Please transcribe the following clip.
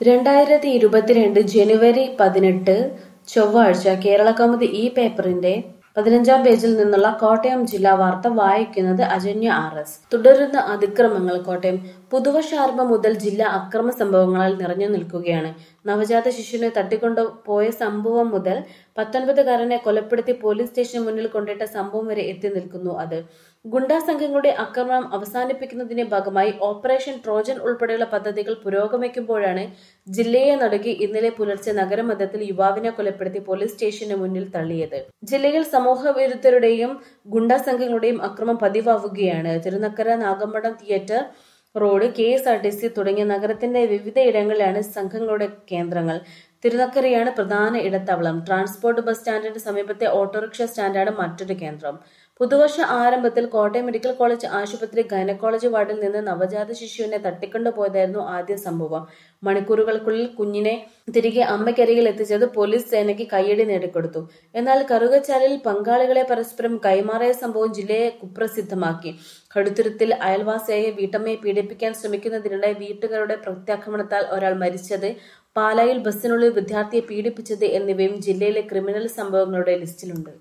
രണ്ടായിരത്തി ഇരുപത്തിരണ്ട് ജനുവരി പതിനെട്ട് ചൊവ്വാഴ്ച കേരളകൗമുദി ഈ പേപ്പറിന്റെ പതിനഞ്ചാം പേജിൽ നിന്നുള്ള കോട്ടയം ജില്ലാ വാർത്ത വായിക്കുന്നത് അജന്യ ആർ എസ് തുടരുന്ന അതിക്രമങ്ങൾ കോട്ടയം പുതുവർഷാരംഭം മുതൽ ജില്ല അക്രമ സംഭവങ്ങളാൽ നിറഞ്ഞു നിൽക്കുകയാണ് നവജാത ശിശുവിനെ തട്ടിക്കൊണ്ടു പോയ സംഭവം മുതൽ പത്തൊൻപതുകാരനെ കൊലപ്പെടുത്തി പോലീസ് സ്റ്റേഷന് മുന്നിൽ കൊണ്ടിട്ട സംഭവം വരെ എത്തി നിൽക്കുന്നു അത് ഗുണ്ടാ സംഘങ്ങളുടെ ആക്രമണം അവസാനിപ്പിക്കുന്നതിന്റെ ഭാഗമായി ഓപ്പറേഷൻ ട്രോജൻ ഉൾപ്പെടെയുള്ള പദ്ധതികൾ പുരോഗമിക്കുമ്പോഴാണ് ജില്ലയെ നടുക്കി ഇന്നലെ പുലർച്ചെ നഗരമധ്യത്തിൽ യുവാവിനെ കൊലപ്പെടുത്തി പോലീസ് സ്റ്റേഷന് മുന്നിൽ തള്ളിയത് ജില്ലയിൽ സമൂഹ വിരുദ്ധരുടെയും ഗുണ്ടാ സംഘങ്ങളുടെയും അക്രമം പതിവാവുകയാണ് Thirunakkara Nagampadam theatre road K S R T C തുടങ്ങിയ നഗരത്തിന്റെ വിവിധയിടങ്ങളിലാണ് സംഘങ്ങളുടെ കേന്ദ്രങ്ങൾ തിരുനക്കരയാണ് പ്രധാന ഇടത്താവളം ട്രാൻസ്പോർട്ട് ബസ് സ്റ്റാൻഡിന് സമീപത്തെ ഓട്ടോറിക്ഷ സ്റ്റാൻഡാണ് മറ്റൊരു കേന്ദ്രം പുതുവർഷ ആരംഭത്തിൽ കോട്ടയം മെഡിക്കൽ കോളേജ് ആശുപത്രി ഗൈനക്കോളജി വാർഡിൽ നിന്ന് നവജാത ശിശുവിനെ തട്ടിക്കൊണ്ടുപോയതായിരുന്നു ആദ്യ സംഭവം മണിക്കൂറുകൾക്കുള്ളിൽ കുഞ്ഞിനെ തിരികെ അമ്മയ്ക്കരികിൽ എത്തിച്ചത് പോലീസ് സേനയ്ക്ക് കയ്യടി നേടിക്കൊടുത്തു എന്നാൽ കറുകച്ചാലിൽ പങ്കാളികളെ പരസ്പരം കൈമാറിയ സംഭവം ജില്ലയെ കുപ്രസിദ്ധമാക്കി കടുത്തുരുത്തിൽ അയൽവാസിയായ വീട്ടമ്മയെ പീഡിപ്പിക്കാൻ ശ്രമിക്കുന്നതിനിടെ വീട്ടുകാരുടെ പ്രത്യാക്രമണത്താൽ ഒരാൾ മരിച്ചത് പാലായിൽ ബസ്സിനുള്ളിൽ വിദ്യാർത്ഥിയെ പീഡിപ്പിച്ചത് എന്നിവയും ജില്ലയിലെ ക്രിമിനൽ സംഭവങ്ങളുടെ ലിസ്റ്റിലുണ്ട്